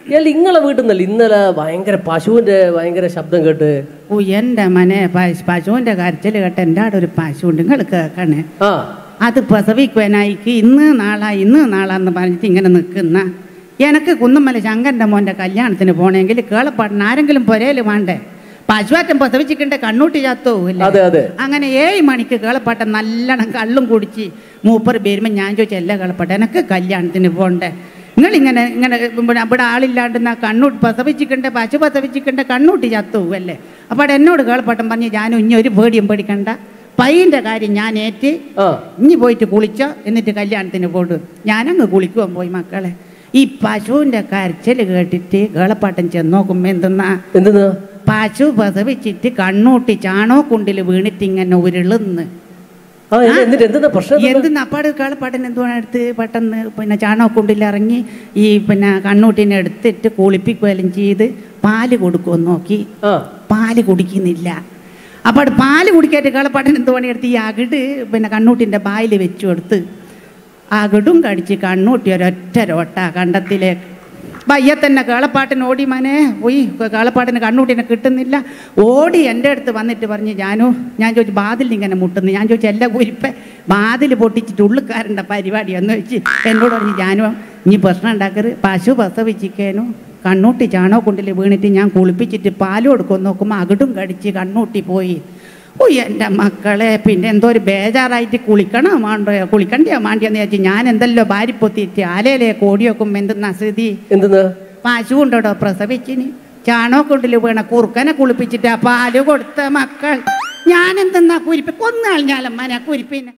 ഇയാൾ ഇങ്ങളെ വീട്ടിൽ നിന്നല്ല ഇന്നലെ ഭയങ്കര പശുവിന്റെ ഭയങ്കര ശബ്ദം കേട്ട് ഓ എൻ്റെ മനെ പശു പശുവിൻ്റെ കരച്ചിൽ കേട്ട് എൻ്റെ അവിടെ ഒരു പശു ഉണ്ട് നിങ്ങൾ കേൾക്കണേ ആ അത് പ്രസവിക്കുവാനായിക്ക് ഇന്ന് നാളാ ഇന്ന് നാളാന്ന് പറഞ്ഞിട്ട് ഇങ്ങനെ നിൽക്കുന്ന എനിക്ക് കുന്നമ്മല ശങ്കരൻ്റെ മോൻ്റെ കല്യാണത്തിന് പോണെങ്കിൽ കേളപ്പാട്ടിന് ആരെങ്കിലും പുരയിൽ വേണ്ടേ പശുവാറ്റം പ്രസവിച്ചിട്ടുണ്ട് കണ്ണൂട്ടി ചത്തുപോകില്ല അതെ അതെ അങ്ങനെ ഏഴ് മണിക്ക് കേളപ്പാട്ടൻ നല്ലോണം കള്ളും കുടിച്ച് മൂപ്പർ വരുമ്പോൾ ഞാൻ ചോദിച്ചു എല്ലാ കേളപ്പാട്ടൻ എനിക്ക് കല്യാണത്തിന് പോകണ്ടേ നിങ്ങളിങ്ങനെ ഇങ്ങനെ ഇവിടെ ഇവിടെ ആളില്ലാണ്ട് നാ കണ്ണൂട്ടി പ്രസവിച്ചിട്ടുണ്ട് പശു പ്രസവിച്ചിട്ടുണ്ട് കണ്ണൂട്ടി ചത്തുപോകല്ലേ അപ്പോൾ എന്നോട് കേളപ്പാട്ടൻ പറഞ്ഞ് ഞാനും ഇനി ഒരു പേടിയും പേടിക്കണ്ട പയ്യൻ്റെ കാര്യം ഞാൻ ഏറ്റ് ആ ഇനി പോയിട്ട് കുളിച്ചോ എന്നിട്ട് കല്യാണത്തിന് പോട്ടു ഞാനങ്ങ് കുളിക്കുവാൻ പോയി മക്കളെ ഈ പശുവിൻ്റെ കരച്ചിൽ കേട്ടിട്ട് കേളപ്പാട്ടൻ ചെന്ന് നോക്കുമ്പോൾ എന്തെന്നാ എന്തെന്നാ പശു പ്രസവിച്ചിട്ട് കണ്ണൂട്ടി ചാണോക്കുണ്ടിൽ വീണിട്ട് ഇങ്ങനെ ഉരുളുന്ന് ആ എന്ത്- എന്നിട്ട് എന്തെന്നാ പ്രശ്നം എന്തെന്നാ? എന്ത് അപ്പാട് കേളപ്പാട്ടൻ എന്തുവാണ് എടുത്ത് പെട്ടെന്ന് പിന്നെ ചാണകക്കുണ്ടിൽ ഇറങ്ങി ഈ പിന്നെ കണ്ണൂട്ടിനെ എടുത്തിട്ട് കുളിപ്പിക്കുകയെല്ലാം ചെയ്ത് പാല് കൊടുക്കുമെന്ന് നോക്കി ആ പാല് കുടിക്കുന്നില്ല അപ്പോൾ പാല് കുടിക്കാറ്റ് കേളപ്പാട്ടൻ എന്ത് പണിയെടുത്ത് ഈ അകിട് പിന്നെ കണ്ണൂട്ടിൻ്റെ ബായിൽ വെച്ചു കൊടുത്ത് അകിടും കടിച്ച് കണ്ണൂട്ടി ഒരൊറ്റ രോട്ട കണ്ടത്തിലേക്ക് വയ്യ തന്നെ കേളപ്പാട്ടിന് ഓടി മനെ പോയി കേളപ്പാട്ടിന് കണ്ണൂട്ടിനെ കിട്ടുന്നില്ല ഓടി എൻ്റെ അടുത്ത് വന്നിട്ട് പറഞ്ഞ് ഞാനു ഞാൻ ചോദിച്ചു ബാതിൽ ഇങ്ങനെ മുട്ടുന്നു ഞാൻ ചോദിച്ചു എല്ലാ കുരിപ്പെ ബാതിൽ പൊട്ടിച്ചിട്ട് ഉള്ളിക്കാരൻ്റെ പരിപാടി എന്ന് വെച്ച് എന്നോട് പറഞ്ഞു ഞാനു ഇനി പ്രശ്നം ഉണ്ടാക്കരുത് പശു പ്രസവിച്ചിക്കേനു കണ്ണൂട്ടി ചാണകക്കുണ്ടിൽ വീണിട്ട് ഞാൻ കുളിപ്പിച്ചിട്ട് പാല് കൊടുക്കും നോക്കുമ്പോൾ അകിടും കടിച്ച് കണ്ണൂട്ടി പോയി ഓ എൻ്റെ മക്കളെ പിന്നെ എന്തോ ഒരു ബേജാറായിട്ട് കുളിക്കണോ മാണ്ടോ കുളിക്കണ്ടയോ മാണ്ടിയെന്ന് വിചാരിച്ചു ഞാൻ എന്തല്ലോ ഭാര്യപ്പൊത്തിയിട്ട് ആലയിലെ കോടി വെക്കുമ്പോൾ എന്തെന്നാ സ്ഥിതി എന്തെന്നാ പശു ഉണ്ടോടോ പ്രസവിച്ചിന് ചാണകക്കുണ്ടിൽ വീണ കുറുക്കനെ കുളിപ്പിച്ചിട്ട് ആ പാല് കൊടുത്ത മക്കൾ ഞാൻ എന്തെന്നാ കുരിപ്പ് കൊന്നാൾ ഞാലമ്മാനെ കുരിപ്പിനെ